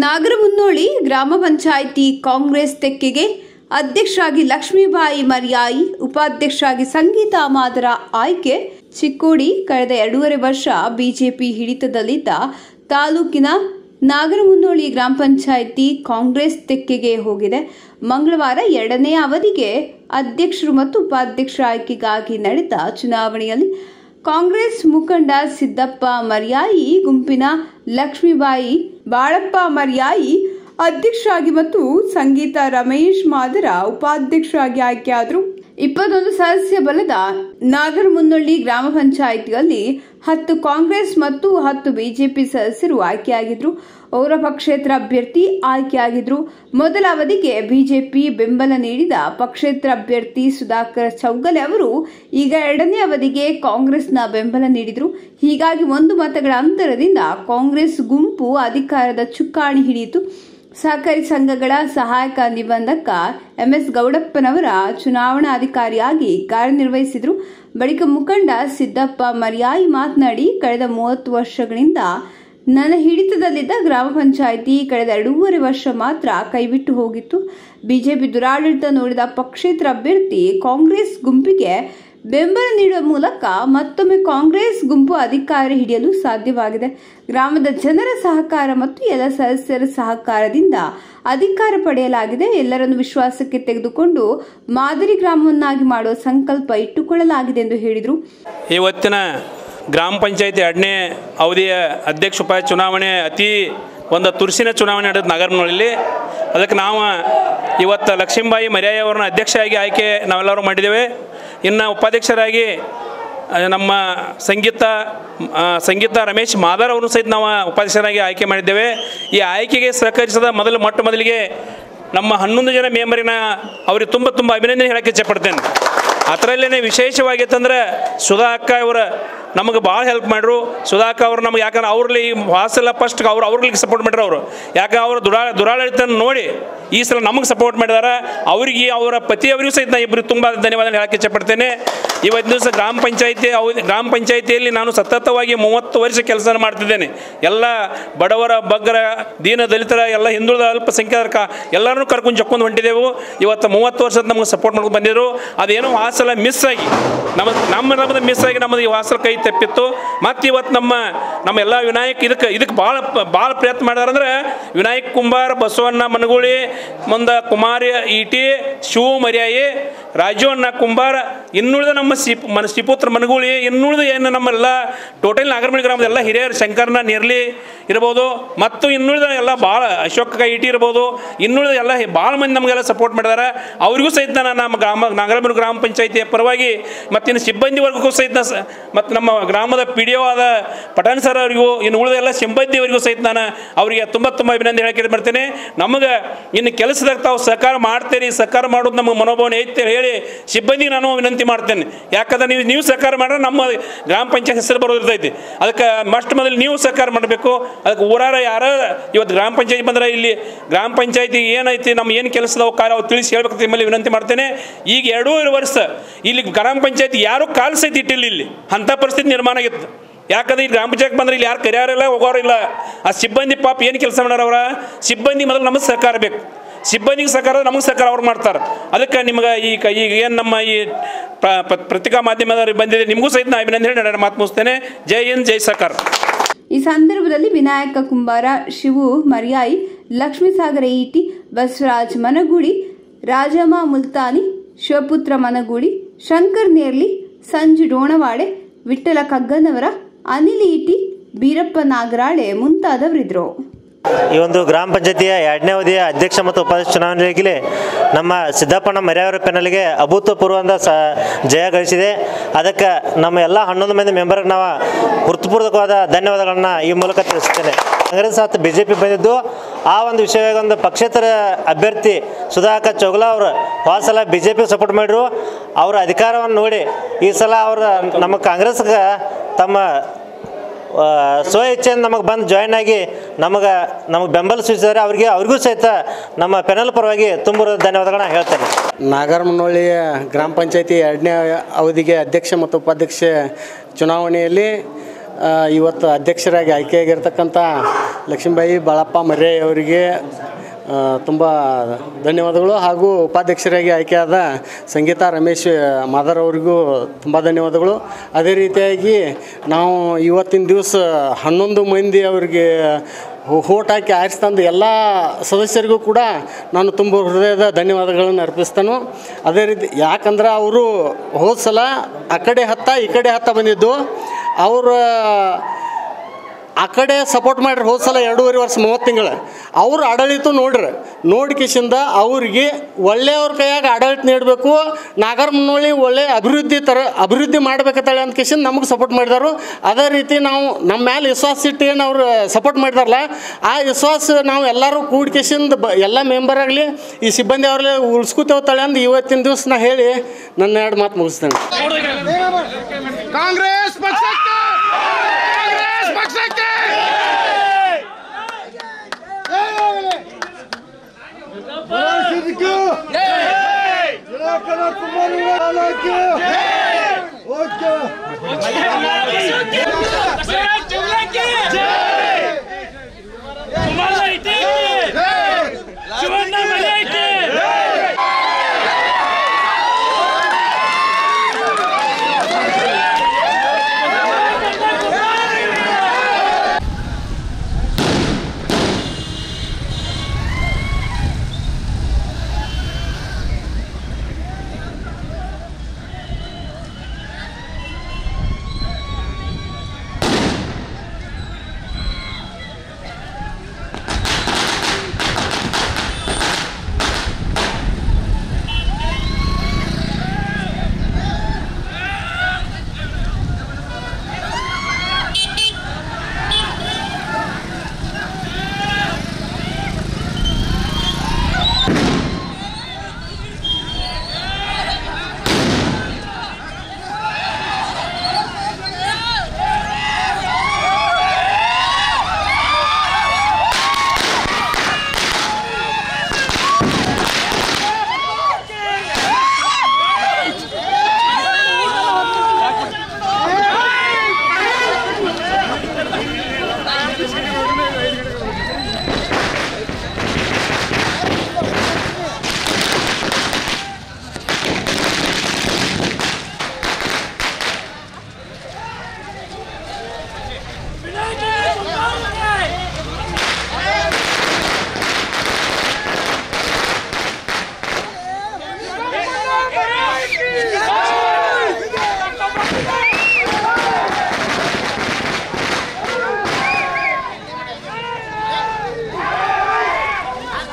ನಾಗರಮುನ್ನೋಳಿ ಗ್ರಾಮ ಪಂಚಾಯಿತಿ ಕಾಂಗ್ರೆಸ್ ತೆಕ್ಕೆಗೆ ಅಧ್ಯಕ್ಷರಾಗಿ ಲಕ್ಷ್ಮೀಬಾಯಿ ಮರ್ಯಾಯಿ ಉಪಾಧ್ಯಕ್ಷರಾಗಿ ಸಂಗೀತಾ ಮಾದರ ಆಯ್ಕೆ ಚಿಕ್ಕೋಡಿ ಕಳೆದ ಎರಡೂವರೆ ವರ್ಷ ಬಿಜೆಪಿ ಹಿಡಿತದಲ್ಲಿದ್ದ ತಾಲೂಕಿನ ನಾಗರಮುನ್ನೋಳಿ ಗ್ರಾಮ ಪಂಚಾಯಿತಿ ಕಾಂಗ್ರೆಸ್ ತೆಕ್ಕೆಗೆ ಹೋಗಿದೆ ಮಂಗಳವಾರ ಎರಡನೇ ಅವಧಿಗೆ ಅಧ್ಯಕ್ಷರು ಮತ್ತು ಉಪಾಧ್ಯಕ್ಷರ ಆಯ್ಕೆಗಾಗಿ ನಡೆದ ಚುನಾವಣೆಯಲ್ಲಿ ಕಾಂಗ್ರೆಸ್ ಮುಖಂಡ ಸಿದ್ದಪ್ಪ ಮರ್ಯಾಯಿ ಗುಂಪಿನ ಲಕ್ಷ್ಮೀಬಾಯಿ ಬಾಳಪ್ಪ ಮರ್ಯಾಯಿ ಅಧ್ಯಕ್ಷರಾಗಿ ಮತ್ತು ಸಂಗೀತ ರಮೇಶ್ ಮಾದರ ಉಪಾಧ್ಯಕ್ಷರಾಗಿ ಆಯ್ಕೆಯಾದರು ಇಪ್ಪತ್ತೊಂದು ಸದಸ್ಯ ಬಲದ ನಾಗರಮುನ್ನಳ್ಳಿ ಗ್ರಾಮ ಪಂಚಾಯಿತಿಯಲ್ಲಿ ಹತ್ತು ಕಾಂಗ್ರೆಸ್ ಮತ್ತು ಹತ್ತು ಬಿಜೆಪಿ ಸದಸ್ಯರು ಆಯ್ಕೆಯಾಗಿದ್ರು ಅವರ ಪಕ್ಷೇತರ ಅಭ್ಯರ್ಥಿ ಆಯ್ಕೆಯಾಗಿದ್ರು ಮೊದಲ ಅವಧಿಗೆ ಬಿಜೆಪಿ ಬೆಂಬಲ ನೀಡಿದ ಪಕ್ಷೇತರ ಅಭ್ಯರ್ಥಿ ಸುಧಾಕರ್ ಚೌಗಲೆ ಅವರು ಈಗ ಎರಡನೇ ಅವಧಿಗೆ ಕಾಂಗ್ರೆಸ್ನ ಬೆಂಬಲ ನೀಡಿದ್ರು ಹೀಗಾಗಿ ಒಂದು ಮತಗಳ ಅಂತರದಿಂದ ಕಾಂಗ್ರೆಸ್ ಗುಂಪು ಅಧಿಕಾರದ ಚುಕ್ಕಾಣಿ ಹಿಡಿಯಿತು ಸಹಕಾರಿ ಸಂಘಗಳ ಸಹಾಯಕ ನಿಬಂಧಕ ಎಂಎಸ್ ಗೌಡಪ್ಪನವರ ಚುನಾವಣಾಧಿಕಾರಿಯಾಗಿ ಕಾರ್ಯನಿರ್ವಹಿಸಿದರು ಬಳಿಕ ಮುಖಂಡ ಸಿದ್ದಪ್ಪ ಮರ್ಯಾಯಿ ಮಾತನಾಡಿ ಕಳೆದ ಮೂವತ್ತು ವರ್ಷಗಳಿಂದ ನನ್ನ ಹಿಡಿತದಲ್ಲಿದ್ದ ಗ್ರಾಮ ಪಂಚಾಯಿತಿ ಕಳೆದ ಎರಡೂವರೆ ವರ್ಷ ಮಾತ್ರ ಕೈಬಿಟ್ಟು ಹೋಗಿತ್ತು ಬಿಜೆಪಿ ದುರಾಡಳಿತ ನೋಡಿದ ಪಕ್ಷೇತರ ಅಭ್ಯರ್ಥಿ ಕಾಂಗ್ರೆಸ್ ಗುಂಪಿಗೆ ಬೆಂಬಲ ನೀಡುವ ಮೂಲಕ ಮತ್ತೊಮ್ಮೆ ಕಾಂಗ್ರೆಸ್ ಗುಂಪು ಅಧಿಕಾರ ಹಿಡಿಯಲು ಸಾಧ್ಯವಾಗಿದೆ ಗ್ರಾಮದ ಜನರ ಸಹಕಾರ ಮತ್ತು ಎಲ್ಲ ಸದಸ್ಯರ ಸಹಕಾರದಿಂದ ಅಧಿಕಾರ ಪಡೆಯಲಾಗಿದೆ ಎಲ್ಲರನ್ನು ವಿಶ್ವಾಸಕ್ಕೆ ತೆಗೆದುಕೊಂಡು ಮಾದರಿ ಗ್ರಾಮವನ್ನಾಗಿ ಮಾಡುವ ಸಂಕಲ್ಪ ಇಟ್ಟುಕೊಳ್ಳಲಾಗಿದೆ ಎಂದು ಹೇಳಿದರು ಇವತ್ತಿನ ಗ್ರಾಮ ಪಂಚಾಯತಿ ಎರಡನೇ ಅವಧಿಯ ಅಧ್ಯಕ್ಷ ಉಪಾಯ ಚುನಾವಣೆ ಅತಿ ಒಂದು ತುರ್ಸಿನ ಚುನಾವಣೆ ನಡೆದ ನಗರನಲ್ಲಿ ಅದಕ್ಕೆ ನಾವು ಇವತ್ತು ಲಕ್ಷ್ಮೀಬಾಯಿ ಮರ್ಯಾಯಿ ಅವರನ್ನ ಅಧ್ಯಕ್ಷರಾಗಿ ಆಯ್ಕೆ ನಾವೆಲ್ಲರೂ ಮಾಡಿದ್ದೇವೆ ಇನ್ನು ಉಪಾಧ್ಯಕ್ಷರಾಗಿ ಆ, ನಮ್ಮ ಸಂಗೀತ ಆ, ಸಂಗೀತ ರಮೇಶ್ ಮಾದಾರ್ ಅವರು ಸಹಿತ ನಾವು ಉಪಾಧ್ಯಕ್ಷರಾಗಿ ಆಯ್ಕೆ ಮಾಡಿದ್ದೇವೆ ಈ ಆಯ್ಕೆಗೆ ಸಹಕರಿಸಿದ ಮೊದಲು ಮೊಟ್ಟ ಮೊದಲಿಗೆ ನಮ್ಮ ಹನ್ನೊಂದು ಜನ ಮೆಂಬರಿನ ಅವ್ರಿಗೆ ತುಂಬ ತುಂಬ ಅಭಿನಂದನೆ ಹೇಳಕ್ಕೆ ಇಚ್ಛಪಡ್ತೇನೆ ಅದರಲ್ಲೇ ವಿಶೇಷವಾಗಿ ಅಂತಂದ್ರೆ ಸುಧಾ ಅಕ್ಕ ಅವರ ನಮಗೆ ಭಾಳ ಹೆಲ್ಪ್ ಮಾಡ್ರು ಸುಧಾ ಅಕ್ಕ ಅವ್ರು ನಮ್ಗೆ ಯಾಕಂದ್ರೆ ಅವ್ರಲ್ಲಿ ವಾಸೆಲ್ಲ ಫಸ್ಟ್ ಅವ್ರು ಅವ್ರಿಗೆ ಸಪೋರ್ಟ್ ಮಾಡ್ರು ಅವರು ಯಾಕೆ ಅವರು ದುರಾ ದುರಾಡಳಿತ ನೋಡಿ ಈ ಸಲ ನಮಗೆ ಸಪೋರ್ಟ್ ಮಾಡಿದಾರೆ ಅವರಿಗೆ ಅವರ ಪತಿಯವರಿಗೂ ಸಹಿತ ನಾನು ಇಬ್ಬರು ತುಂಬ ಧನ್ಯವಾದ ಹೇಳಕ್ಕೆ ಇಚ್ಛಪಡ್ತೇನೆ ಇವತ್ತು ದಿವಸ ಗ್ರಾಮ ಪಂಚಾಯಿತಿ ಅವ ಗ್ರಾಮ ಪಂಚಾಯಿತಿಯಲ್ಲಿ ನಾನು ಸತತವಾಗಿ ಮೂವತ್ತು ವರ್ಷ ಕೆಲಸ ಮಾಡ್ತಿದ್ದೇನೆ ಎಲ್ಲ ಬಡವರ ಬಗ್ಗರ ದೀನ ದಲಿತರ ಎಲ್ಲ ಹಿಂದುಳಿದ ಅಲ್ಪಸಂಖ್ಯಾತರ ಕ ಎಲ್ಲರನ್ನೂ ಕರ್ಕೊಂಡು ಜಕ್ಕೊಂಡು ಹೊಂಟಿದೆವು ಇವತ್ತು ಮೂವತ್ತು ವರ್ಷದ ನಮಗೆ ಸಪೋರ್ಟ್ ಮಾಡ್ಕೊಂಡು ಬಂದಿದ್ರು ಅದೇನೋ ಆ ಸಲ ಮಿಸ್ ಆಗಿ ನಮ್ಮ ನಮ್ಮ ನಮ್ಮದು ಮಿಸ್ ಆಗಿ ನಮ್ಮದು ಈ ವಾಸಲ ಕೈ ತಪ್ಪಿತ್ತು ಮತ್ತು ಇವತ್ತು ನಮ್ಮ ನಮ್ಮ ಎಲ್ಲ ವಿನಾಯಕ್ ಇದಕ್ಕೆ ಇದಕ್ಕೆ ಭಾಳ ಭಾಳ ಪ್ರಯತ್ನ ಮಾಡ್ಯಾರಂದ್ರೆ ವಿನಾಯಕ್ ಕುಂಬಾರ್ ಬಸವಣ್ಣ ಮನಗೂಳಿ ಮುಂದೆ ಕುಮಾರಿ ಈಟಿ ಶಿವ ಮರ್ಯಾಯಿ ರಾಜವಣ್ಣ ಕುಂಬಾರ ಇನ್ನುಳಿದ ನಮ್ಮ ಸಿಪ್ ಮನ ಸಿಪುತ್ರ ಮನಗೂಳಿ ಇನ್ನುಳಿದ ಏನು ನಮ್ಮೆಲ್ಲ ಟೋಟಲ್ ನಾಗರಮಣಿ ಗ್ರಾಮದ ಎಲ್ಲ ಹಿರಿಯರು ಶಂಕರನ ನೇರ್ಲಿ ಇರ್ಬೋದು ಮತ್ತು ಇನ್ನುಳಿದ ಎಲ್ಲ ಭಾಳ ಅಶೋಕ ಇಟಿ ಇರ್ಬೋದು ಇನ್ನುಳಿದ ಎಲ್ಲ ಭಾಳ ಮಂದಿ ನಮಗೆಲ್ಲ ಸಪೋರ್ಟ್ ಮಾಡಿದಾರೆ ಅವರಿಗೂ ಸಹಿತ ನಾನು ನಮ್ಮ ಗ್ರಾಮ ನಾಗರಮಣಿ ಗ್ರಾಮ ಪಂಚಾಯಿತಿಯ ಪರವಾಗಿ ಮತ್ತು ಇನ್ನು ಸಿಬ್ಬಂದಿ ವರ್ಗಕ್ಕೂ ಸಹಿತ ಮತ್ತು ನಮ್ಮ ಗ್ರಾಮದ ಪಿ ಡಿ ಒ ಆದ ಪಠಾಣ್ ಸರ್ ಅವರಿಗೂ ಇನ್ನು ಉಳಿದ ಎಲ್ಲ ಸಿಬ್ಬಂದಿಯವರಿಗೂ ಸಹಿತ ನಾನು ಅವರಿಗೆ ತುಂಬ ತುಂಬ ಅಭಿನಂದನೆ ಹೇಳಕ್ಕೆ ಬರ್ತೇನೆ ನಮಗೆ ಇನ್ನು ಕೆಲಸದಾಗ ತಾವು ಸಹಕಾರ ಮಾಡ್ತೀರಿ ಸಹಕಾರ ಮಾಡೋದು ನಮಗೆ ಮನೋಭಾವನೆ ಐತೆ ಹೇಳಿ ಸಿಬ್ಬಂದಿಗೆ ನಾನು ವಿನಂತಿ ಮಾಡ್ತೇನೆ ಯಾಕಂದ್ರೆ ನೀವು ನೀವು ಸಹಕಾರ ಮಾಡಿದ್ರೆ ನಮ್ಮ ಗ್ರಾಮ ಪಂಚಾಯತ್ ಹೆಸರು ಬರೋದಿರ್ತೈತಿ ಅದಕ್ಕೆ ಮಸ್ಟ್ ಮೊದಲು ನೀವು ಸಹಕಾರ ಮಾಡಬೇಕು ಅದಕ್ಕೆ ಊರಾರ ಯಾರ ಇವತ್ತು ಗ್ರಾಮ ಪಂಚಾಯತಿ ಬಂದ್ರೆ ಇಲ್ಲಿ ಗ್ರಾಮ ಪಂಚಾಯತಿ ಏನೈತಿ ನಮ್ಮ ಏನು ಕೆಲಸದ ಕಾರ್ಯ ಅವ್ರು ತಿಳಿಸಿ ಹೇಳ್ಬೇಕು ನಿಮ್ಮಲ್ಲಿ ವಿನಂತಿ ಮಾಡ್ತೇನೆ ಈಗ ಎರಡೂವರೆ ವರ್ಷ ಇಲ್ಲಿ ಗ್ರಾಮ ಪಂಚಾಯತಿ ಯಾರೂ ಕಾಲು ಸಹಿತ ಇಟ್ಟಿಲ್ಲ ಇಲ್ಲಿ ಅಂಥ ಪರಿಸ್ಥಿತಿ ನಿರ್ಮಾಣ ಆಗಿತ್ತು ಯಾಕಂದ್ರೆ ಈ ಗ್ರಾಮ ಪಂಚಾಯತ್ ಬಂದ್ರೆ ಇಲ್ಲಿ ಯಾರು ಕರಿಯಾರಿಲ್ಲ ಹೋಗೋರಿಲ್ಲ ಆ ಸಿಬ್ಬಂದಿ ಪಾಪ ಏನು ಕೆಲಸ ಮಾಡ್ಯಾರ ಅವರ ಸಿಬ್ಬಂದಿ ಮೊದಲು ನಮಗೆ ಸಹಕಾರ ಬೇಕು ಸಿಬ್ಬಂದಿಗೆ ಸಹಕಾರ ನಮಗೆ ಸಹಕಾರ ಅವ್ರು ಮಾಡ್ತಾರೆ ಅದಕ್ಕೆ ನಿಮ್ಗೆ ಈ ಕ ಈಗ ಏನು ನಮ್ಮ ಈ ಪ್ರ- ಪ- ಪತ್ರಿಕಾ ಮಾಧ್ಯಮದವ್ರಿಗೆ ಬಂದಿದೆ ನಿಮಗೂ ಸಹಿತ ನಾ ಅಭಿನಂದನೆ ಹೇಳಿ ನಾನು ಮಾತು ಮುಗಿಸ್ತೇನೆ ಜೈ ಹಿಂದ್ ಜೈ ಸರ್ಕಾರ ಈ ಸಂದರ್ಭದಲ್ಲಿ ವಿನಾಯಕ ಕುಂಬಾರ ಶಿವು ಮರ್ಯಾಯಿ ಲಕ್ಷ್ಮೀಸಾಗರ ಈಟಿ ಬಸವರಾಜ್ ಮನಗೂಡಿ ರಾಜಮ್ಮ ಮುಲ್ತಾನಿ ಶಿವಪುತ್ರ ಮನಗೂಡಿ ಶಂಕರ್ ನೇರ್ಲಿ ಸಂಜು ಡೋಣವಾಡೆ ವಿಠ್ಠಲ ಕಗ್ಗನವರ ಅನಿಲ್ ಈಟಿ ಬೀರಪ್ಪ ನಾಗರಾಳೆ ಮುಂತಾದವರಿದ್ದರು ಈ ಒಂದು ಗ್ರಾಮ ಪಂಚಾಯತಿಯ ಎರಡನೇ ಅವಧಿಯ ಅಧ್ಯಕ್ಷ ಮತ್ತು ಉಪಾಧ್ಯಕ್ಷ ಚುನಾವಣೆಯಲ್ಲಿ ನಮ್ಮ ಸಿದ್ದಪ್ಪಣ್ಣ ಮರ್ಯಾವರ ಪೆನಲ್ಗೆ ಅಭೂತಪೂರ್ವವಾದ ಸ ಜಯ ಗಳಿಸಿದೆ ಅದಕ್ಕೆ ನಮ್ಮ ಎಲ್ಲ ಹನ್ನೊಂದು ಮಂದಿ ಮೆಂಬರ್ಗೆ ನಾವು ಹೃತ್ಪೂರ್ವಕವಾದ ಧನ್ಯವಾದಗಳನ್ನ ಈ ಮೂಲಕ ತಿಳಿಸ್ತೇನೆ ಕಾಂಗ್ರೆಸ್ ಮತ್ತು ಬಿ ಜೆ ಪಿ ಬಂದಿದ್ದು ಆ ಒಂದು ವಿಷಯವಾಗಿ ಒಂದು ಪಕ್ಷೇತರ ಅಭ್ಯರ್ಥಿ ಸುಧಾಕರ್ ಚೌಗಲಾ ಅವರು ಹೋದ ಸಲ ಬಿ ಜೆ ಪಿ ಸಪೋರ್ಟ್ ಮಾಡಿದ್ರು ಅವರ ಅಧಿಕಾರವನ್ನು ನೋಡಿ ಈ ಸಲ ಅವರು ನಮ್ಮ ಕಾಂಗ್ರೆಸ್ಗೆ ತಮ್ಮ ಆ, ಸ್ವ ಇಚ್ಛೆಯಿಂದ ನಮಗೆ ಬಂದು ಜಾಯ್ನ್ ಆಗಿ ನಮಗೆ ನಮಗೆ ಬೆಂಬಲ ಸೂಚಿಸಿದ್ದಾರೆ ಅವರಿಗೆ ಅವ್ರಿಗೂ ಸಹಿತ ನಮ್ಮ ಪೆನಲ್ ಪರವಾಗಿ ತುಂಬ ಧನ್ಯವಾದಗಳನ್ನ ಹೇಳ್ತೇನೆ ನಾಗರಮನಹಳ್ಳಿಯ ಗ್ರಾಮ ಪಂಚಾಯತಿ ಎರಡನೇ ಅವಧಿಗೆ ಅಧ್ಯಕ್ಷ ಮತ್ತು ಉಪಾಧ್ಯಕ್ಷ ಚುನಾವಣೆಯಲ್ಲಿ ಆ, ಇವತ್ತು ಅಧ್ಯಕ್ಷರಾಗಿ ಆಯ್ಕೆಯಾಗಿರ್ತಕ್ಕಂಥ ಲಕ್ಷ್ಮೀಬಾಯಿ ಬಾಳಪ್ಪ ಮರ್ರೆ ಅವರಿಗೆ ತುಂಬ ಧನ್ಯವಾದಗಳು ಹಾಗೂ ಉಪಾಧ್ಯಕ್ಷರಾಗಿ ಆಯ್ಕೆಯಾದ ಸಂಗೀತಾ ರಮೇಶ್ ಮಾದರ್ ಅವರಿಗೂ ತುಂಬ ಧನ್ಯವಾದಗಳು ಅದೇ ರೀತಿಯಾಗಿ ನಾವು ಇವತ್ತಿನ ದಿವಸ ಹನ್ನೊಂದು ಮಂದಿ ಅವರಿಗೆ ಹೋಟ್ ಹಾಕಿ ಆರಿಸ್ತಂದು ಎಲ್ಲ ಸದಸ್ಯರಿಗೂ ಕೂಡ ನಾನು ತುಂಬ ಹೃದಯದ ಧನ್ಯವಾದಗಳನ್ನು ಅರ್ಪಿಸ್ತಾನು ಅದೇ ರೀತಿ ಯಾಕಂದ್ರೆ ಅವರು ಹೋದ ಸಲ ಆ ಕಡೆ ಹತ್ತ ಈ ಕಡೆ ಹತ್ತ ಬಂದಿದ್ದು ಅವರ ಆ ಕಡೆ ಸಪೋರ್ಟ್ ಮಾಡ್ರಿ ಹೋದ ಸಲ ಎರಡೂವರೆ ವರ್ಷ ಮೂವತ್ತು ತಿಂಗಳು ಅವ್ರ ಆಡಳಿತ ನೋಡ್ರಿ ನೋಡ್ಕಿಸಿಂದ ಅವ್ರಿಗೆ ಒಳ್ಳೆಯವ್ರ ಕೈಯಾಗ ಆಡಳಿತ ನೀಡಬೇಕು ನಾಗರಮನೊಳ್ಳಿ ಒಳ್ಳೆ ಅಭಿವೃದ್ಧಿ ಥರ ಅಭಿವೃದ್ಧಿ ಮಾಡ್ಬೇಕಂತೇಳಿ ಅಂತ ಕಿಸಿಂದ ನಮಗೆ ಸಪೋರ್ಟ್ ಮಾಡಿದಾರು ಅದೇ ರೀತಿ ನಾವು ನಮ್ಮ ಮೇಲೆ ವಿಶ್ವಾಸ ಇಟ್ಟು ಏನು ಅವ್ರು ಸಪೋರ್ಟ್ ಮಾಡಿದಾರಲ್ಲ ಆ ವಿಶ್ವಾಸ ನಾವು ಎಲ್ಲರೂ ಕೂಡ್ಕಿಸಿಂದ ಬ ಎಲ್ಲ ಮೆಂಬರ್ ಆಗಲಿ ಈ ಸಿಬ್ಬಂದಿ ಅವ್ರಲ್ಲಿ ಉಳಿಸ್ಕೊತೇವೆ ತಳೆ ಅಂದು ಇವತ್ತಿನ ದಿವಸ ನಾ ಹೇಳಿ ನನ್ನ ಎರಡು ಮಾತು ಮುಗಿಸ್ತೇನೆ ಕಾಂಗ್ರೆಸ್ ಪಕ್ಷಕ್ಕೆ